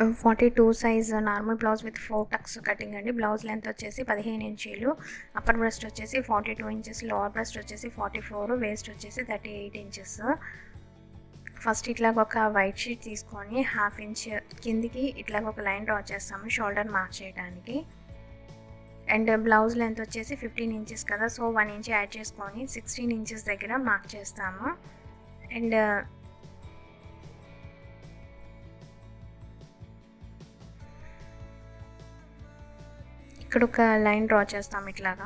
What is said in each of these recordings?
forty two size normal blouse with four tucks cutting అండి blouse length వచ్చేసి పదిహేను ఇంచీలు అప్పర్ బ్రెస్ట్ వచ్చేసి forty two inches lower breast వచ్చేసి ఫార్టీ ఫోర్ వేస్ట్ వచ్చేసి థర్టీ ఎయిట్ ఇంచెస్ ఫస్ట్ ఇట్లాగ ఒక వైట్ షీట్ తీసుకొని హాఫ్ ఇంచ్ కిందికి ఇట్లాగ ఒక లైన్ డ్రా చేస్తాము షోల్డర్ మార్క్ చేయడానికి అండ్ బ్లౌజ్ లెంత్ వచ్చేసి ఫిఫ్టీన్ ఇంచెస్ కదా సో వన్ ఇంచ్ యాడ్ చేసుకొని సిక్స్టీన్ ఇంచెస్ దగ్గర మార్క్ చేస్తాము అండ్ ఇక్కడ ఒక లైన్ డ్రా చేస్తాం ఇట్లాగా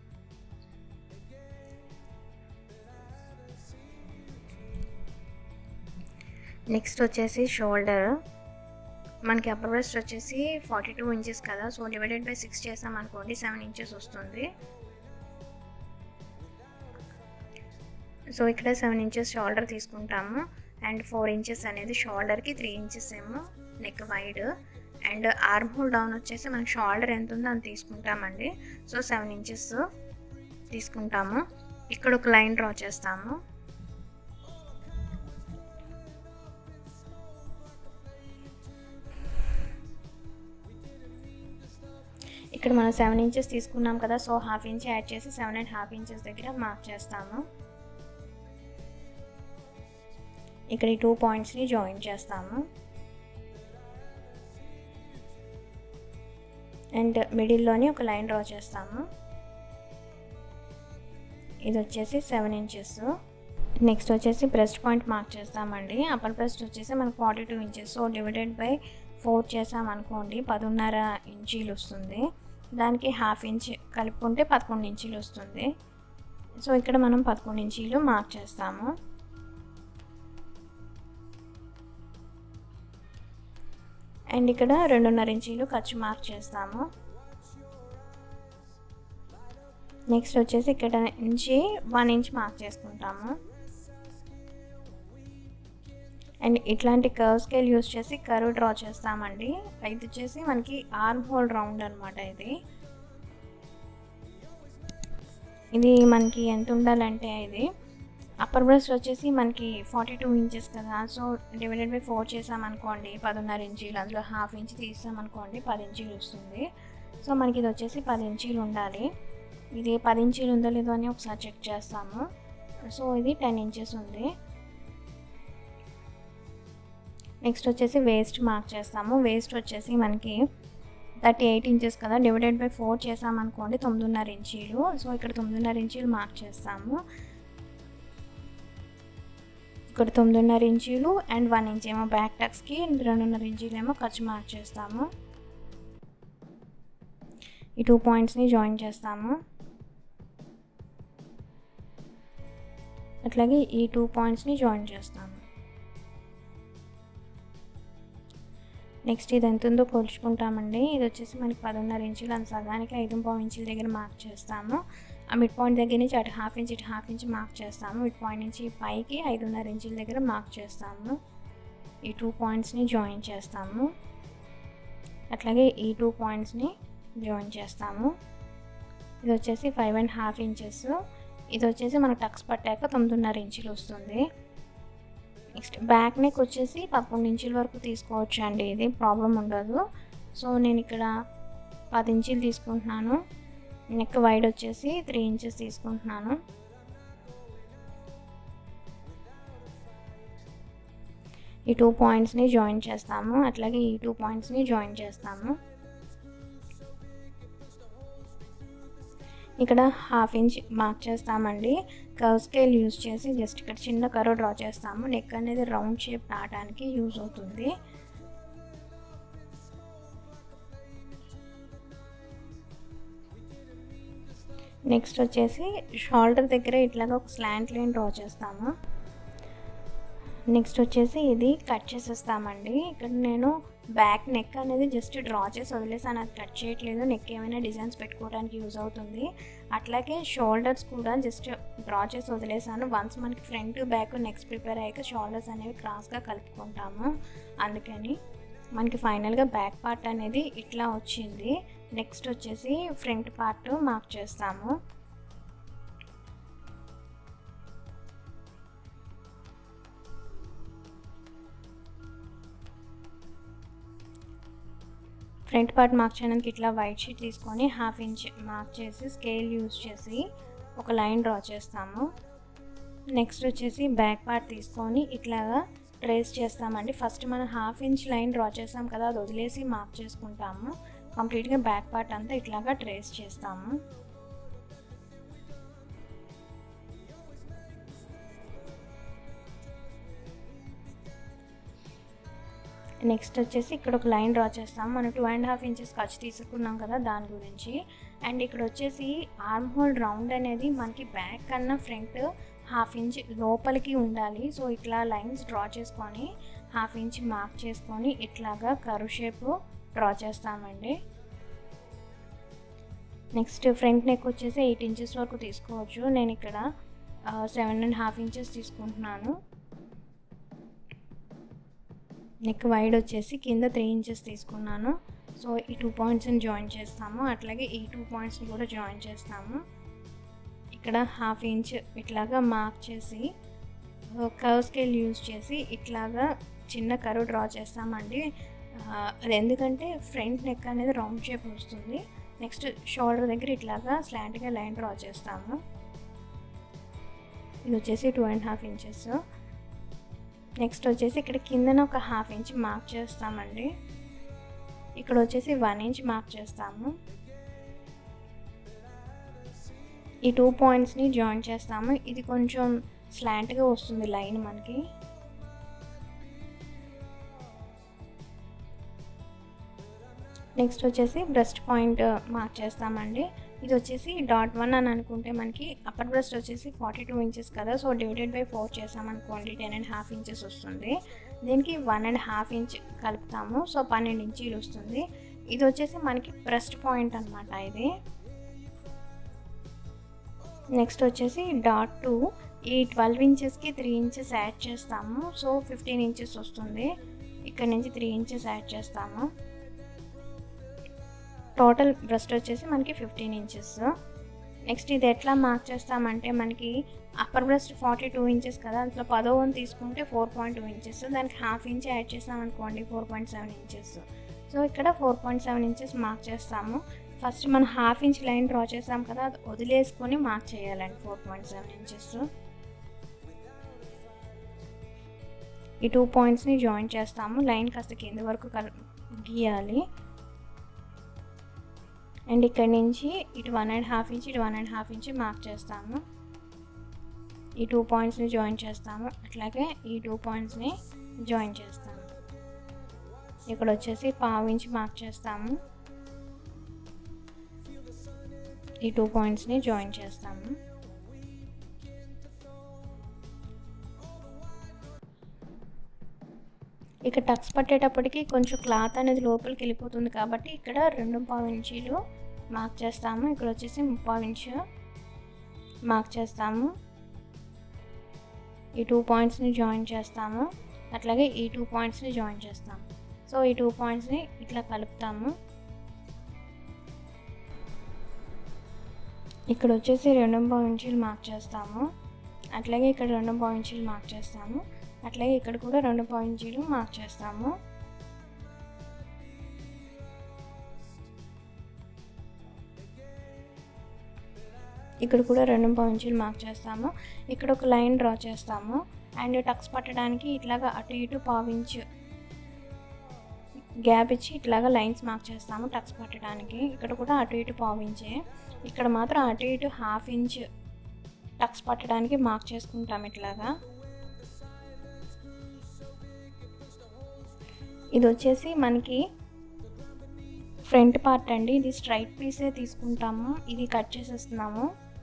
నెక్స్ట్ వచ్చేసి షోల్డర్ మనకి అప్పర్ బ్రెస్ట్ వచ్చేసి ఫార్టీ టూ ఇంచెస్ కదా సో డివైడెడ్ బై సిక్స్ చేసాం అనుకోండి సెవెన్ ఇంచెస్ వస్తుంది సో ఇక్కడ సెవెన్ ఇంచెస్ షోల్డర్ తీసుకుంటాము అండ్ ఫోర్ ఇంచెస్ అనేది షోల్డర్కి త్రీ ఇంచెస్ ఏమో neck wide and arm hole down వచ్చేసి మనకి షోల్డర్ ఎంత ఉందో అంత తీసుకుంటామండి సో సెవెన్ ఇంచెస్ తీసుకుంటాము ఇక్కడ ఒక లైన్ డ్రా చేస్తాము ఇక్కడ మనం సెవెన్ ఇంచెస్ తీసుకున్నాం కదా సో హాఫ్ ఇంచ్ యాడ్ చేసి సెవెన్ అండ్ హాఫ్ ఇంచెస్ దగ్గర మార్క్ చేస్తాము ఇక్కడ ఈ టూ పాయింట్స్ని జాయిన్ చేస్తాము అండ్ మిడిల్లోని ఒక లైన్ డ్రా చేస్తాము ఇది వచ్చేసి సెవెన్ ఇంచెస్ నెక్స్ట్ వచ్చేసి బ్రెస్ట్ పాయింట్ మార్క్ చేస్తామండి అప్పర్ బ్రెస్ట్ వచ్చేసి మనకు forty two inches so divided by four చేసామనుకోండి పదున్నర ఇంచీలు వస్తుంది దానికి హాఫ్ ఇంచ్ కలుపుకుంటే పదకొండు ఇంచీలు వస్తుంది సో ఇక్కడ మనం పదకొండు ఇంచీలు మార్క్ చేస్తాము అండ్ ఇక్కడ రెండున్నర ఇంచీలు ఖర్చు మార్క్ చేస్తాము నెక్స్ట్ వచ్చేసి ఇక్కడ నుంచి వన్ ఇంచ్ మార్క్ చేసుకుంటాము అండ్ ఇట్లాంటి కర్వ్ స్కేల్ యూస్ చేసి కర్వ్ డ్రా చేస్తామండి ఇది వచ్చేసి మనకి ఆర్మ్ హోల్ రౌండ్ అనమాట ఇది ఇది మనకి ఎంత ఉండాలంటే ఇది అప్పర్ బ్రెస్ట్ వచ్చేసి మనకి ఫార్టీ టూ ఇంచెస్ కదా సో డివైడెడ్ బై ఫోర్ చేసామనుకోండి పదిన్నర ఇంచీలు అందులో హాఫ్ ఇంచ్ తీసామనుకోండి పది ఇంచీలు వస్తుంది సో మనకి ఇది వచ్చేసి పది ఇంచీలు ఉండాలి ఇది పది ఇంచీలు ఉందో లేదో అని ఒకసారి చెక్ చేస్తాము సో ఇది టెన్ ఇంచెస్ ఉంది నెక్స్ట్ వచ్చేసి వేస్ట్ మార్క్ చేస్తాము వేస్ట్ వచ్చేసి మనకి థర్టీ ఎయిట్ ఇంచెస్ కదా డివైడెడ్ బై ఫోర్ చేసామనుకోండి తొమ్మిదిన్నర ఇంచీలు సో ఇక్కడ తొమ్మిదిన్నర ఇంచీలు మార్క్ చేస్తాము ఇక్కడ తొమ్మిదిన్నర ఇంచీలు అండ్ వన్ ఇంచ్ ఏమో బ్యాక్ టక్స్కి రెండున్నర ఇంచీలు ఏమో ఖర్చు మార్క్ చేస్తాము ఈ టూ పాయింట్స్ని జాయిన్ చేస్తాము అట్లాగే ఈ టూ పాయింట్స్ని జాయిన్ చేస్తాము నెక్స్ట్ ఇది ఎంత ఉందో పోల్చుకుంటామండి ఇది వచ్చేసి మనకి పదిన్నర ఇంచులు అంత సగానికి ఐదు పావు ఇంచుల దగ్గర మార్క్ చేస్తాము ఆ మిడ్ పాయింట్ దగ్గర నుంచి అటు హాఫ్ ఇంచ్ ఇటు హాఫ్ ఇంచ్ మార్క్ చేస్తాము మిడ్ పాయింట్ నుంచి పైకి ఐదున్నర ఇంచుల దగ్గర మార్క్ చేస్తాము ఈ టూ పాయింట్స్ని జాయిన్ చేస్తాము అట్లాగే ఈ టూ పాయింట్స్ని జాయిన్ చేస్తాము ఇది వచ్చేసి ఫైవ్ అండ్ హాఫ్ ఇంచెస్ ఇది వచ్చేసి మనకు టక్స్ పట్టాక తొమ్మిదిన్నర ఇంచులు వస్తుంది నెక్స్ట్ బ్యాక్ నెక్ వచ్చేసి పదకొండు ఇంచుల వరకు తీసుకోవచ్చు అండి ఇది ప్రాబ్లం ఉండదు సో నేను ఇక్కడ పది ఇంచులు తీసుకుంటున్నాను నెక్ వైడ్ వచ్చేసి త్రీ ఇంచెస్ తీసుకుంటున్నాను ఈ టూ పాయింట్స్ని జాయిన్ చేస్తాము అట్లాగే ఈ టూ పాయింట్స్ని జాయిన్ చేస్తాము ఇక్కడ హాఫ్ ఇంచ్ మార్క్ చేస్తామండి కర్వ్ స్కేల్ యూజ్ చేసి జస్ట్ ఇక్కడ చిన్న కర్వ్ డ్రా చేస్తాము నెక్ అనేది రౌండ్ షేప్ రావడానికి యూజ్ అవుతుంది నెక్స్ట్ వచ్చేసి షోల్డర్ దగ్గర ఇట్లాగా ఒక స్లాంట్ లైన్ డ్రా చేస్తాము నెక్స్ట్ వచ్చేసి ఇది కట్ చేసేస్తామండి ఇక్కడ నేను బ్యాక్ నెక్ అనేది జస్ట్ డ్రా చేసి వదిలేసాను అది కట్ చేయట్లేదు నెక్ ఏమైనా డిజైన్స్ పెట్టుకోవడానికి యూజ్ అవుతుంది అట్లాగే షోల్డర్స్ కూడా జస్ట్ డ్రా చేసి వదిలేసాను వన్స్ మనకి ఫ్రంట్ బ్యాక్ నెక్స్ట్ ప్రిపేర్ అయ్యాక షోల్డర్స్ అనేవి క్రాస్గా కలుపుకుంటాము అందుకని మనకి ఫైనల్గా బ్యాక్ పార్ట్ అనేది ఇట్లా వచ్చింది నెక్స్ట్ వచ్చేసి ఫ్రంట్ పార్ట్ మార్క్ చేస్తాము ఫ్రంట్ పార్ట్ మార్క్ చేయడానికి ఇట్లా వైట్ షీట్ తీసుకొని హాఫ్ ఇంచ్ మార్క్ చేసి స్కేల్ యూజ్ చేసి ఒక లైన్ డ్రా చేస్తాము నెక్స్ట్ వచ్చేసి బ్యాక్ పార్ట్ తీసుకొని ఇట్లాగా ట్రేస్ చేస్తామండి ఫస్ట్ మనం హాఫ్ ఇంచ్ లైన్ డ్రా చేస్తాం కదా అది వదిలేసి మార్క్ చేసుకుంటాము కంప్లీట్గా బ్యాక్ పార్ట్ అంతా ఇట్లాగా ట్రేస్ చేస్తాము నెక్స్ట్ వచ్చేసి ఇక్కడ ఒక లైన్ డ్రా చేస్తాం మనం టూ అండ్ హాఫ్ ఇంచెస్ ఖర్చు తీసుకున్నాం కదా దాని గురించి అండ్ ఇక్కడ వచ్చేసి ఆర్మ్ హోల్ రౌండ్ అనేది మనకి బ్యాక్ కన్నా ఫ్రంట్ హాఫ్ ఇంచ్ లోపలికి ఉండాలి సో ఇట్లా లైన్స్ డ్రా చేసుకొని హాఫ్ ఇంచ్ మార్క్ చేసుకొని ఇట్లాగా కరు షేప్ డ్రా చేస్తామండి నెక్స్ట్ ఫ్రంట్ నెక్ వచ్చేసి ఎయిట్ ఇంచెస్ వరకు తీసుకోవచ్చు నేను ఇక్కడ సెవెన్ అండ్ హాఫ్ ఇంచెస్ తీసుకుంటున్నాను నెక్ వైడ్ వచ్చేసి కింద త్రీ ఇంచెస్ తీసుకున్నాను సో ఈ టూ పాయింట్స్ని జాయిన్ చేస్తాము అట్లాగే ఈ టూ పాయింట్స్ని కూడా జాయిన్ చేస్తాము ఇక్కడ హాఫ్ ఇంచ్ ఇట్లాగా మార్క్ చేసి కర్వ్ స్కేల్ యూజ్ చేసి ఇట్లాగా చిన్న కర్వ్ డ్రా చేస్తామండి అది ఎందుకంటే ఫ్రంట్ నెక్ అనేది రౌండ్ షేప్ వస్తుంది నెక్స్ట్ షోల్డర్ దగ్గర ఇట్లాగా స్లాంట్గా లైన్ డ్రా చేస్తాము ఇది వచ్చేసి two and half inches next వచ్చేసి ఇక్కడ కిందన ఒక హాఫ్ ఇంచ్ మార్క్ చేస్తామండి ఇక్కడ వచ్చేసి వన్ ఇంచ్ మార్క్ చేస్తాము ఈ టూ పాయింట్స్ని జాయిన్ చేస్తాము ఇది కొంచెం స్లాంట్గా వస్తుంది లైన్ మనకి నెక్స్ట్ వచ్చేసి బ్రెస్ట్ పాయింట్ మార్క్ చేస్తామండి ఇది వచ్చేసి డాట్ వన్ అని అనుకుంటే మనకి అప్పర్ బ్రెస్ట్ వచ్చేసి ఫార్టీ టూ ఇంచెస్ కదా సో డివైడెడ్ బై ఫోర్ చేసామనుకోండి టెన్ అండ్ హాఫ్ ఇంచెస్ వస్తుంది దీనికి వన్ అండ్ హాఫ్ ఇంచ్ కలుపుతాము సో పన్నెండు ఇంచీలు వస్తుంది ఇది వచ్చేసి మనకి బ్రెస్ట్ పాయింట్ అనమాట ఇది నెక్స్ట్ వచ్చేసి డాట్ టూ ఈ ట్వెల్వ్ ఇంచెస్కి త్రీ ఇంచెస్ యాడ్ చేస్తాము సో ఫిఫ్టీన్ ఇంచెస్ వస్తుంది ఇక్కడ నుంచి త్రీ ఇంచెస్ యాడ్ చేస్తాము టోటల్ బ్రెస్ట్ వచ్చేసి మనకి ఫిఫ్టీన్ ఇంచెస్ నెక్స్ట్ ఇది ఎట్లా మార్క్ చేస్తామంటే మనకి upper breast forty two inches కదా అందులో పదో వన్ తీసుకుంటే ఫోర్ పాయింట్ టూ ఇంచెస్ దానికి హాఫ్ ఇంచ్ యాడ్ చేసాం అనుకోండి four point seven inches so ఇక్కడ four point seven inches mark చేస్తాము ఫస్ట్ మనం హాఫ్ ఇంచ్ లైన్ డ్రా చేసాం కదా అది వదిలేసుకొని మార్క్ చేయాలండి ఫోర్ పాయింట్ సెవెన్ ఇంచెస్ ఈ టూ పాయింట్స్ని జాయిన్ చేస్తాము లైన్ కాస్త కింద వరకు కల్ గీయాలి అండ్ ఇక్కడ నుంచి ఇటు వన్ అండ్ హాఫ్ ఇంచ్ ఇటు one and half inch mark చేస్తాము ఈ టూ పాయింట్స్ని జాయిన్ చేస్తాము అట్లాగే ఈ టూ పాయింట్స్ని జాయిన్ చేస్తాము ఇక్కడ వచ్చేసి పావు ఇంచ్ మార్క్ చేస్తాము ఈ టూ పాయింట్స్ని జాయిన్ చేస్తాము ఇక టక్స్ పట్టేటప్పటికి కొంచెం క్లాత్ అనేది లోపలికి వెళ్ళిపోతుంది కాబట్టి ఇక్కడ రెండు పావు ఇంచీలు మార్క్ చేస్తాము ఇక్కడ వచ్చేసి ముప్పావు ఇంచు మార్క్ చేస్తాము ఈ టూ పాయింట్స్ని జాయిన్ చేస్తాము అట్లాగే ఈ టూ పాయింట్స్ని జాయిన్ చేస్తాము సో ఈ టూ పాయింట్స్ని ఇట్లా కలుపుతాము ఇక్కడ వచ్చేసి రెండు పావు ఇంచీలు మార్క్ చేస్తాము అట్లాగే ఇక్కడ రెండు పావు ఇంచీలు మార్క్ చేస్తాము అట్లాగే ఇక్కడ కూడా రెండు పావు ఇంచీలు మార్క్ చేస్తాము ఇక్కడ కూడా రెండు పావు ఇంచీలు మార్క్ చేస్తాము ఇక్కడ ఒక లైన్ డ్రా చేస్తాము అండ్ టక్స్ పట్టడానికి ఇట్లాగా అటు ఇటు పావు ఇంచు గ్యాప్ ఇచ్చి ఇట్లాగా లైన్స్ మార్క్ చేస్తాము టక్స్ పట్టడానికి ఇక్కడ కూడా అటు ఇటు పావు ఇంచే ఇక్కడ మాత్రం అటు ఇటు హాఫ్ ఇంచ్ టక్స్ పట్టడానికి మార్క్ చేసుకుంటాం ఇట్లాగా ఇది వచ్చేసి మనకి ఫ్రంట్ పార్ట్ అండి ఇది స్ట్రైట్ పీసే తీసుకుంటాము ఇది కట్ చేసేస్తున్నాము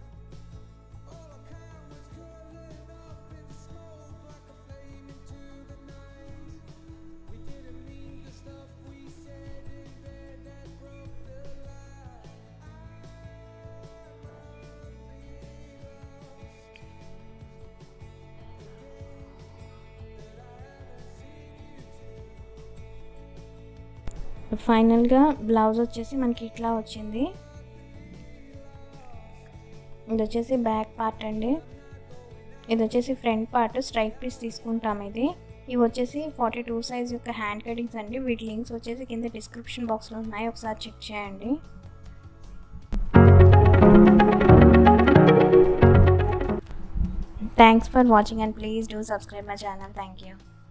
ఫైనల్గా బ్లౌజ్ వచ్చేసి మనకి ఇట్లా వచ్చింది ఇది వచ్చేసి బ్యాక్ పార్ట్ అండి ఇది వచ్చేసి ఫ్రంట్ పార్ట్ స్ట్రైట్ పీస్ తీసుకుంటాం ఇది ఇవి వచ్చేసి ఫార్టీ టూ సైజ్ యొక్క హ్యాండ్ కటింగ్స్ అండి వీటి లింక్స్ వచ్చేసి కింద డిస్క్రిప్షన్ బాక్స్లో ఉన్నాయి ఒకసారి చెక్ చేయండి thanks for watching and please do subscribe my channel thank you